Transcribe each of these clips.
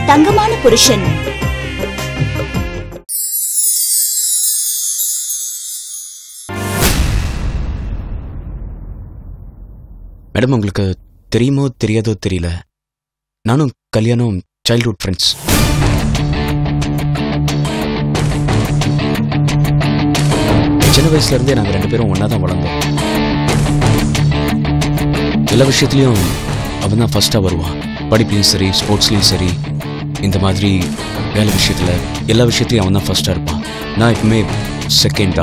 தங்கமான புருஷன் மேடம் உங்களுக்கு தெரியுமோ தெரியாதோ தெரியல நானும் கல்யாணம் சைல்ட்ஹுட் ஃப்ரெண்ட்ஸ் சின்ன வயசுல இருந்தே நாங்கள் ரெண்டு பேரும் ஒன்றா தான் வளர்ந்தோம் எல்லா விஷயத்துலையும் அவன் தான் ஃபர்ஸ்டாக வருவான் படிப்புலையும் சரி ஸ்போர்ட்ஸ்லையும் சரி இந்த மாதிரி வேலை விஷயத்தில் எல்லா விஷயத்துலையும் அவன் தான் ஃபர்ஸ்டாக இருப்பான் நான் எப்பவுமே செகண்டா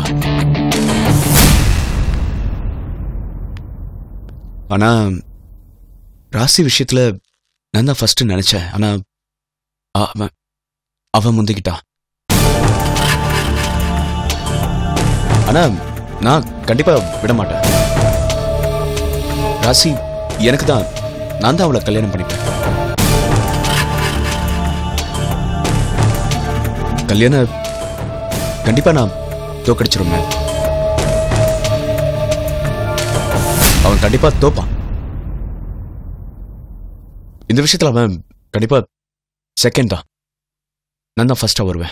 ஆனால் ராசி விஷயத்தில் நான் தான் ஃபர்ஸ்ட் நினச்சேன் ஆனால் அவன் அவன் முந்திக்கிட்டான் ஆனால் நான் கண்டிப்பாக விட மாட்டேன் ராசி எனக்கு தான் நான் தான் அவளை கல்யாணம் பண்ணிப்பேன் கல்யாண கண்டிப்பா நான் தோக்கடிச்சிரும் மேம் அவன் கண்டிப்பா தோப்பான் இந்த விஷயத்துல அவன் கண்டிப்பா செகண்ட் தான் நான் தான் ஃபர்ஸ்டா வருவேன்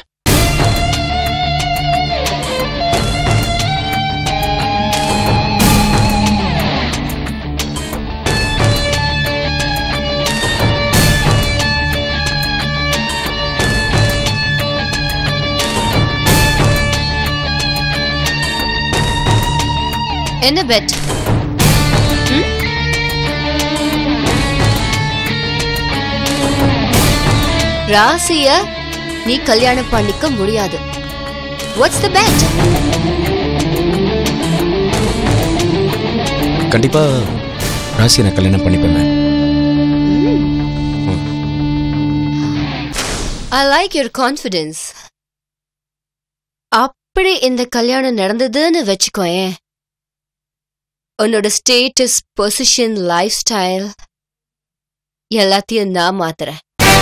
என்ன பெட் ராசிய நீ கல்யாணம் பண்ணிக்க முடியாது வாட்ஸ் த பெட் கண்டிப்பா ராசியை நான் கல்யாணம் பண்ணிப்பேன் ma'am I like your confidence அப்படி இந்த கல்யாணம் நடந்ததுன்னு வச்சுக்கோயேன் உன்னோட ஸ்டேட்டஸ் பொசிஷன் லைஃப் ஸ்டைல் எல்லாத்தையும் நான் மாத்துறேன்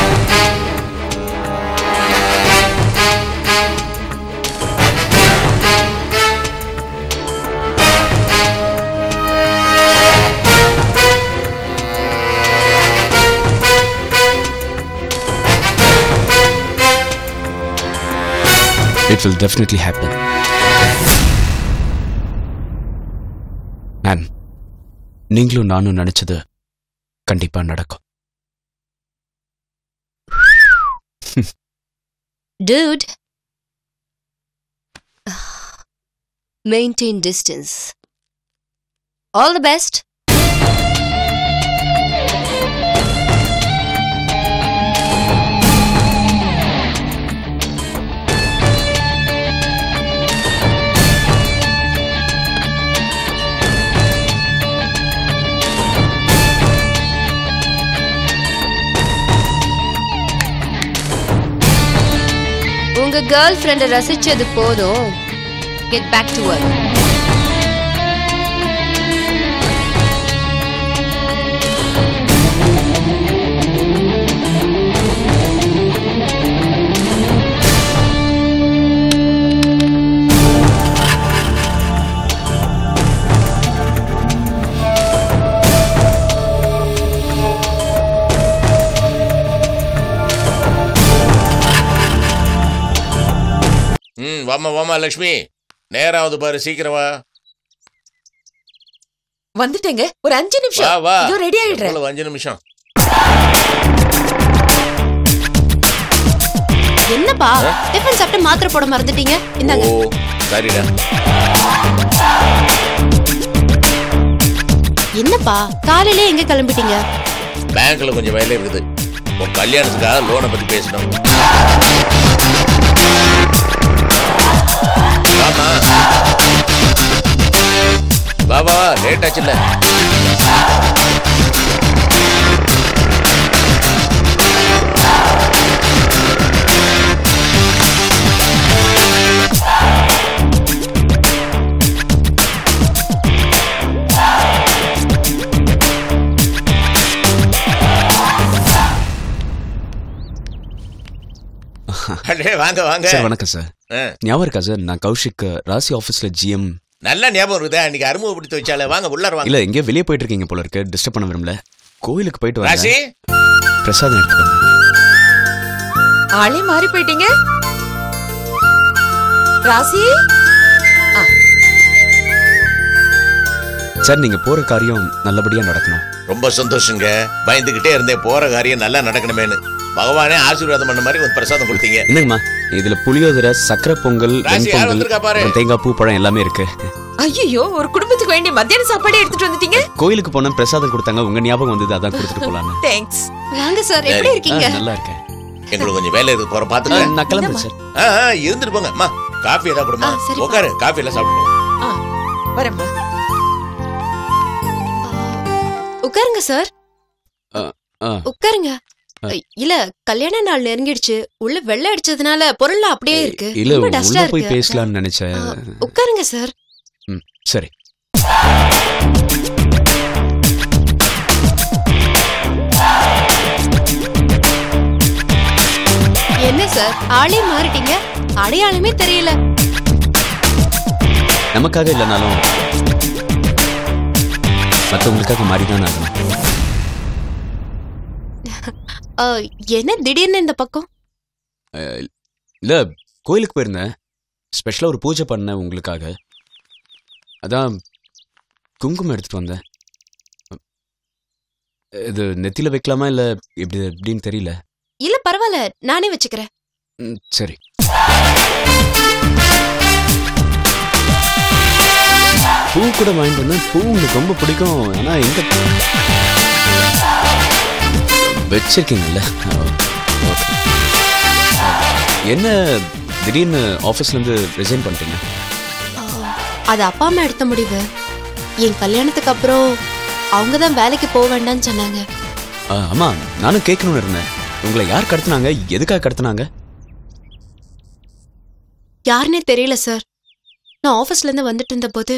it will definitely happen ma'am நீங்களும் நானும் நினைச்சது கண்டிப்பா நடக்கும் Dude. Maintain distance. All the best. உங்க கேர்ள் ஃப்ரெண்டை ரசிச்சது போதும் கெட் பேக் டு ஒர்க் ம் வாமா வாமா லக்ஷ்மி நேராவது பாரு சீக்கிரம் வா வந்துட்டேங்க ஒரு அஞ்சு வா நிமிஷம் வா இதோ ரெடி ஆயிடுறேன் எவ்வளவு அஞ்சு நிமிஷம் என்னப்பா டிஃபன் சாப்பிட்டு மாத்திரை போட மறந்துட்டீங்க இந்தாங்க ஓ சரிடா என்னப்பா காலையிலே எங்க கிளம்பிட்டீங்க பேங்க்ல கொஞ்சம் வேலை இருக்குது உன் கல்யாணத்துக்காக லோனை பத்தி பேசணும் வாமா வா வா லேட் ஆச்சுல்ல அடே வாங்க வாங்க சார் வணக்கம் சார் ஆ, ஞாபகம் இருக்கா சார் நான் கௌஷிக் ராசி ஆஃபீஸ்ல ஜிஎம் நல்ல ஞாபகம் இருக்குதா இன்னைக்கு அறிமுகப்படுத்தி வச்சாலே வாங்க உள்ளார வாங்க இல்ல எங்கேயோ வெளியே போயிட்டு இருக்கீங்க போல இருக்கு டிஸ்டர்ப் பண்ண விரும்பல கோயிலுக்கு போயிட்டு ராசி வரேன் பிரசாதம் எடுத்துக்கோங்க ஆளே மாறி போயிட்டீங்க ராசி சார் நீங்க போற காரியம் நல்லபடியா நடக்கணும் ரொம்ப சந்தோஷங்க பயந்துகிட்டே இருந்தேன் போற காரியம் நல்லா நடக்கணுமேனு பகவானே ஆசீர்வாதம் பண்ண மாதிரி ஒரு பிரசாதம் கொடுத்தீங்க என்னங்கம்மா இதுல புளியோதரை சக்கரை பொங்கல் ராசி, யார் வெண்பொங்கல் வந்திருக்கா பாரு? அப்புறம் தேங்காய் பூ பழம் எல்லாமே இருக்கு ஐயோ ஒரு குடும்பத்துக்கு வேண்டிய மத்தியான சாப்பாடே எடுத்துட்டு வந்துட்டீங்க கோயிலுக்கு போனா பிரசாதம் கொடுத்தாங்க உங்க ஞாபகம் வந்தது அதான் கொடுத்துட்டு போலான்னு தேங்க்ஸ் வாங்க சார் எப்படி ஆ, இருக்கீங்க நல்லா இருக்கேன் எங்களுக்கு கொஞ்சம் வேலை இருக்கு போற ஆ, பாத்துக்க நான் கிளம்புறேன் சார் ஆ, ஆ, இருந்துட்டு போங்க அம்மா காஃபி ஏதாவது கொடுமா ஆ, சரிப்பா. உட்காரு காஃபி எல்லாம் சாப்பிட்டு போங்க. வரேம்மா உட்காருங்க சார் ஆ, உட்காருங்க இல்ல கல்யாண நாள் நெருங்கிடுச்சு உள்ள வெள்ளை அடிச்சதுனால பொருள் அப்படியே இருக்கு இல்ல ரொம்ப உள்ள டஸ்டா போய் இருக்கு பேசலாம்னு நினைச்சேன் ஆ, உட்காருங்க சார் ம், சரி என்ன சார் ஆளே மாறிட்டீங்க அடையாளமே தெரியல நமக்காக இல்லைனாலும் மற்றவங்களுக்காக மாறிதான் ஆகணும் ஆ, என்ன திடீர்னு இந்த பக்கம் அஹ், இல்ல கோயிலுக்கு போயிருந்தேன் ஸ்பெஷலா ஒரு பூஜை பண்ணேன் உங்களுக்காக அதான் குங்குமம் எடுத்துட்டு வந்தேன் இது நெத்தியில வைக்கலாமா இல்ல எப்படி எப்படின்னு தெரியல இல்ல பரவாயில்ல நானே வச்சுக்கிறேன் ம், சரி பூ கூட வாங்கிட்டு வந்தேன் பூ உங்களுக்கு ரொம்ப பிடிக்கும் ஆனா எங்க வச்சிருக்கீங்கல்ல ஓகே என்ன திடீர்னு ஆஃபீஸ்ல இருந்து ரிசைன் பண்ணிட்டீங்க ஆ, அது அப்பா அம்மா எடுத்த முடிவு என் கல்யாணத்துக்கு அப்புறம் அவங்க தான் வேலைக்கு போக வேண்டாம்னு சொன்னாங்க ஆ, ஆமா நானும் கேட்கணும்னு இருந்தேன் உங்களை யார் கடத்துனாங்க எதுக்காக கடத்துனாங்க யாருன்னே தெரியல சார் நான் ஆபீஸ்ல இருந்து வந்துட்டு இருந்த போது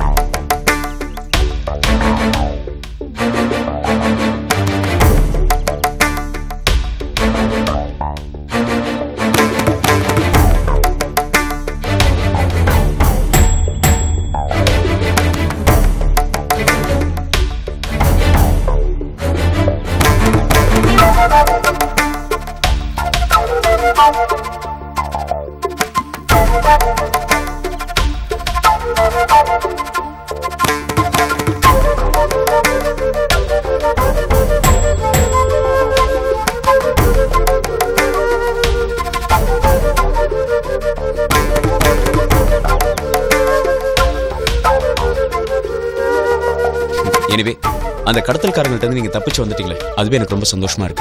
எனிவே அந்த கடத்தல்காரங்கள்ட்ட இருந்து நீங்க தப்பிச்சு வந்துட்டீங்களே அதுவே எனக்கு ரொம்ப சந்தோஷமா இருக்கு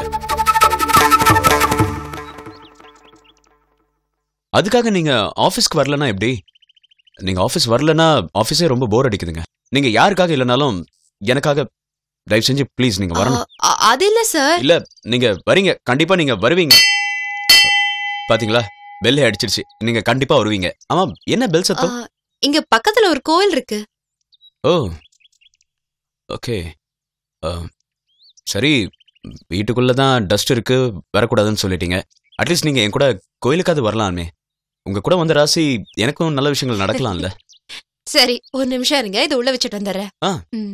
அதுக்காக நீங்க ஆபீஸ்க்கு வரலனா எப்படி நீங்க ஆபீஸ் வரலனா ஆபீஸே ரொம்ப போர் அடிக்குதுங்க நீங்க யாருக்காக இல்லைனாலும் எனக்காக தயவு செஞ்சு ப்ளீஸ் நீங்க வரணும் ஆ, அ- அது இல்ல சார் இல்ல நீங்க வரீங்க கண்டிப்பா நீங்க வருவீங்க பாத்தீங்களா பெல் அடிச்சிருச்சு நீங்க கண்டிப்பா வருவீங்க ஆமா என்ன பெல் ஆ, சத்தம் இங்க பக்கத்துல ஒரு கோயில் இருக்கு ஓ ஓகே சரி வீட்டுக்குள்ள தான் டஸ்ட் இருக்கு வரக்கூடாதுன்னு சொல்லிட்டீங்க அட்லீஸ்ட் நீங்க என் கூட கோயிலுக்காவது வரலாமே உங்க கூட வந்த ராசி எனக்கும் நல்ல விஷயங்கள் நடக்கலாம்ல சரி ஒரு நிமிஷம் இருங்க இது உள்ள வச்சுட்டு வந்துடுறேன் ஆ. ம்.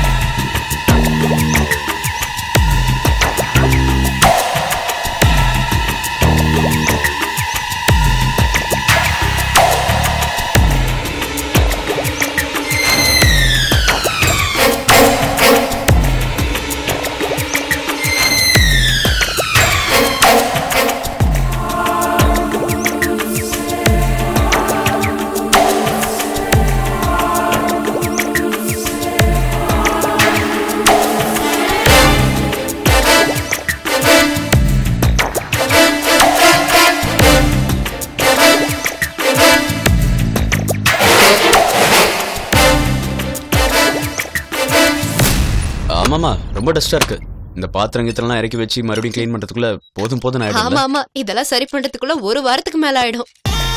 ஆமாமா ரொம்ப டஸ்டா இருக்கு இந்த பாத்திரம் கீத்திரம்லாம் இறக்கி வச்சு மறுபடியும் க்ளீன் பண்றதுக்குள்ள போதும் போதும் ஆமா ஆயிடும்ல ஆமா இதெல்லாம் சரி பண்றதுக்குள்ள ஒரு வாரத்துக்கு மேல ஆயிடும்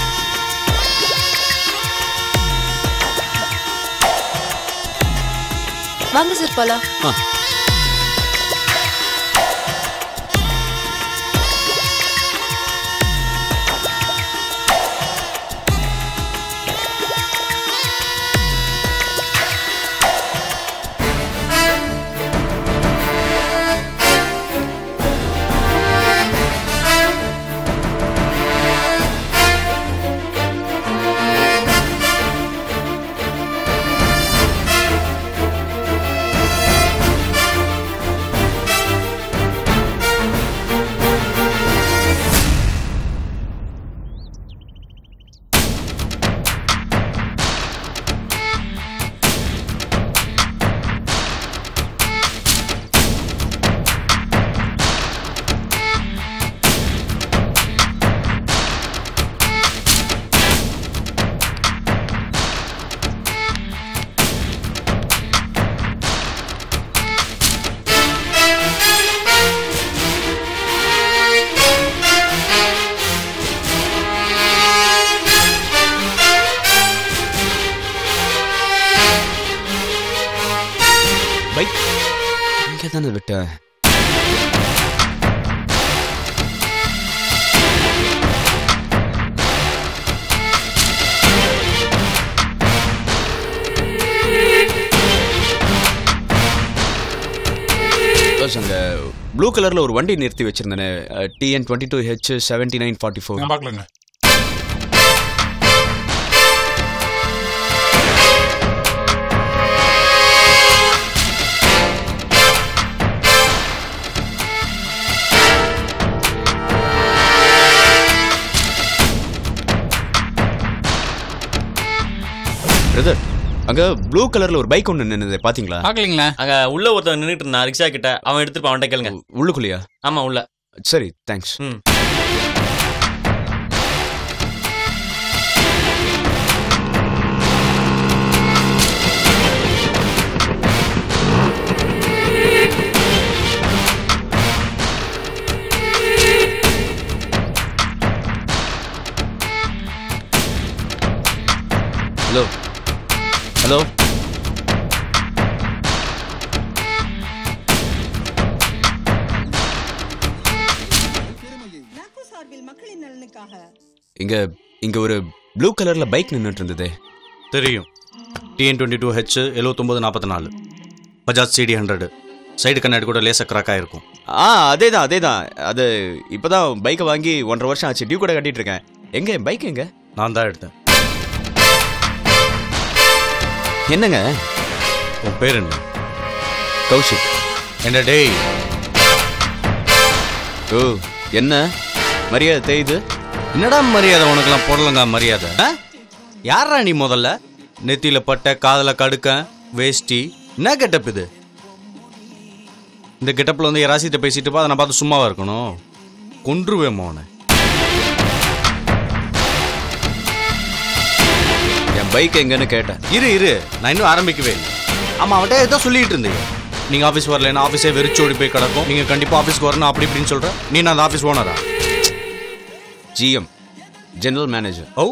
வாங்க சார் போலாம் ஆ. தானே விட்டேன் Boss, அங்க ப்ளூ கலர்ல ஒரு வண்டி நிறுத்தி வச்சிருந்தேனே TN twenty two H seventy nine forty four நான் பார்க்கலங்க பிரதர் அங்க ப்ளூ கலர்ல ஒரு பைக் ஒன்று நின்னுது பாத்தீங்களா பார்க்கலீங்களா அங்க உள்ள ஒருத்தன் நின்னுட்டு இருந்தான் ரிக்ஷா கிட்ட அவன் எடுத்துட்டு அவன்கிட்ட கேளுங்க உள்ளுக்குள்ளயா ஆமா உள்ள சரி தேங்க்ஸ் ம் ஹலோ ஹலோ நாக்கு சார்பில் மக்களின் நலனுக்காக இங்க இங்க ஒரு ப்ளூ கலர்ல பைக் நின்னுட்டு இருந்ததே தெரியும் டிஎன் டுவெண்ட்டி டூ ஹெச் எழுபத்தொம்போது நாற்பத்தி நாலு பஜாஜ் சிடி ஹண்ட்ரடு சைடு கண்ணாடி கூட லேசாக கிராக் ஆயிருக்கும் ஆ அதே தான் அதே தான் அது இப்பதான் பைக்கை வாங்கி ஒன்றரை வருஷம் ஆச்சு டியூ கூட கட்டிட்டு இருக்கேன் எங்க பைக் எங்க நான் தான் எடுத்தேன் என்னங்க உன் பேர் என்ன கௌஷிக் என்ன டேய் ஓ என்ன மரியாதை தேயுது என்னடா மரியாதை உனக்கெல்லாம் போடலங்க மரியாதை ஆ? யார்ரா நீ முதல்ல நெத்தியில பட்ட காதல கடுக்க வேஷ்டி என்ன கெட்டப் இது இந்த கெட்டப்பில் வந்து யாராசிட்ட பேசிட்டு பா அதை நான் பார்த்து சும்மாவா இருக்கணும் கொன்றுவேன் அவனை என் பைக் எங்கன்னு கேட்டேன் இரு இரு நான் இன்னும் ஆரம்பிக்கவே இல்லை ஆமா அவன்கிட்ட ஏதோ சொல்லிட்டு இருந்தீங்க நீங்க ஆஃபீஸ் வரலன்னா ஆஃபீஸே வெறிச்சோடி போய் கிடக்கும் நீங்க கண்டிப்பா ஆஃபீஸ்க்கு வரணும் அப்படி இப்படின்னு சொல்ற நீ நான் அந்த ஆஃபீஸ் ஓனரா ஜிஎம் ஜெனரல் மேனேஜர் ஓ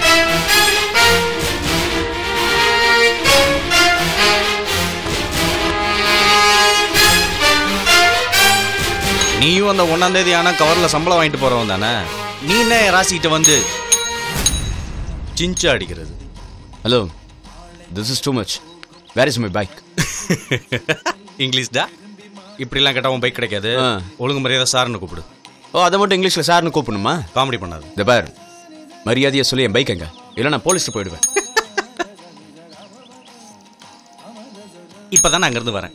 நீயும் அந்த ஒன்னாம் தேதி ஆனா கவர்ல சம்பளம் வாங்கிட்டு போறவன் தானே நீ என்ன என் ராசிக்கிட்ட வந்து சிஞ்சா அடிக்கிறது hello this is too much where is my bike இங்கிலீஷ்டா இப்படிலாம் கேட்டா உன் பைக் கிடைக்காது ஆ. ஒழுங்கு மரியாதை சார்னு கூப்பிடு ஓ அதை மட்டும் இங்கிலீஷ்ல சார்னு கூப்பிடணுமா காமெடி பண்ணாது இந்த பார் மரியாதையை சொல்லி என் பைக் எங்க இல்லை நான் போலீஸ்க்கு போயிடுவேன் இப்பதான் நான் அங்கிருந்து வரேன்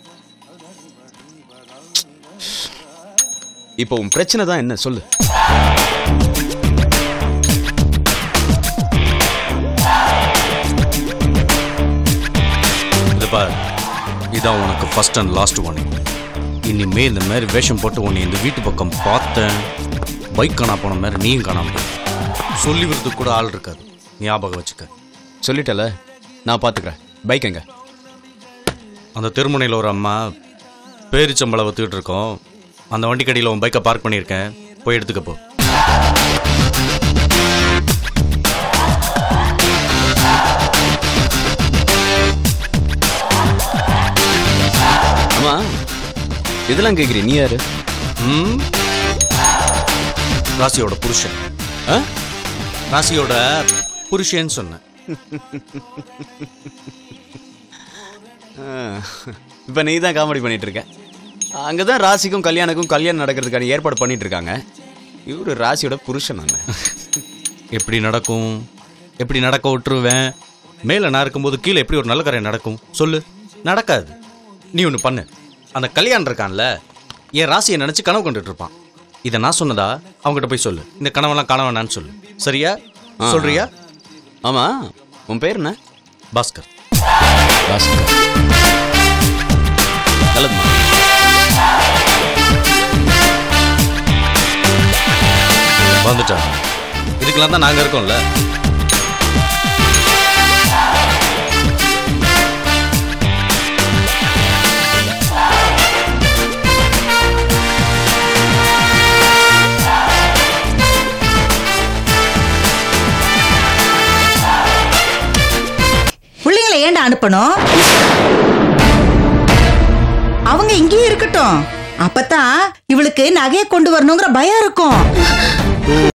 இப்போ உன் பிரச்சனை தான் என்ன சொல்லு இது பார் இதான் உனக்கு ஃபர்ஸ்ட் அண்ட் லாஸ்ட் ஒன் இனிமே இந்த மாதிரி வேஷம் போட்டு உன்னை இந்த வீட்டு பக்கம் பார்த்தேன் பைக் காணா போன மாதிரி நீயும் காணாம போயிட்ட. சொல்லி விடுறதுக்கு கூட ஆள் இருக்காது ஞாபகம் வச்சுக்க சொல்லிட்டல நான் பார்த்துக்கிறேன் பைக் எங்க அந்த திருமுனையில் ஒரு அம்மா பேரிச்சம்பளம் வித்துக்கிட்டு இருக்கோம் அந்த வண்டிக்கடியில் உன் பைக்கை பார்க் பண்ணியிருக்கேன் போய் எடுத்துக்க போ ஆமா இதெல்லாம் கேட்குறீ நீ யாரு ம் ராசியோட புருஷன் ஆ ராசியோட புருஷன்னு சொன்னேன் இப்போ நீ தான் காமெடி பண்ணிட்டு இருக்க அங்கே தான் ராசிக்கும் கல்யாணுக்கும் கல்யாணம் நடக்கிறதுக்கான ஏற்பாடு பண்ணிட்டு இருக்காங்க இவரு ராசியோட புருஷன் நான் எப்படி நடக்கும் எப்படி நடக்க விட்டுருவேன் மேலே நான் இருக்கும்போது கீழே எப்படி ஒரு நல்ல காரியம் நடக்கும் சொல்லு நடக்காது நீ ஒன்று பண்ணு அந்த கல்யாணம் இருக்கான்ல என் ராசியை நினச்சி கனவு கொண்டுட்டு இருப்பான் இதை நான் சொன்னதா அவங்ககிட்ட போய் சொல்லு இந்த கனவெல்லாம் காண வேணான்னு சொல்லு சரியா ஆ. சொல்றியா ஆமா உன் பேர் என்ன பாஸ்கர் பாஸ்கர் நல்லதுமா வந்துட்டா இதுக்கெல்லாம் தான் நாங்கள் இருக்கோம்ல பிள்ளைங்களை ஏன்டா அனுப்பணும் அவங்க அவங்க இங்கேயே இருக்கட்டும் அப்பதான் இவளுக்கு நகையை கொண்டு வரணுங்கிற பயம் இருக்கும்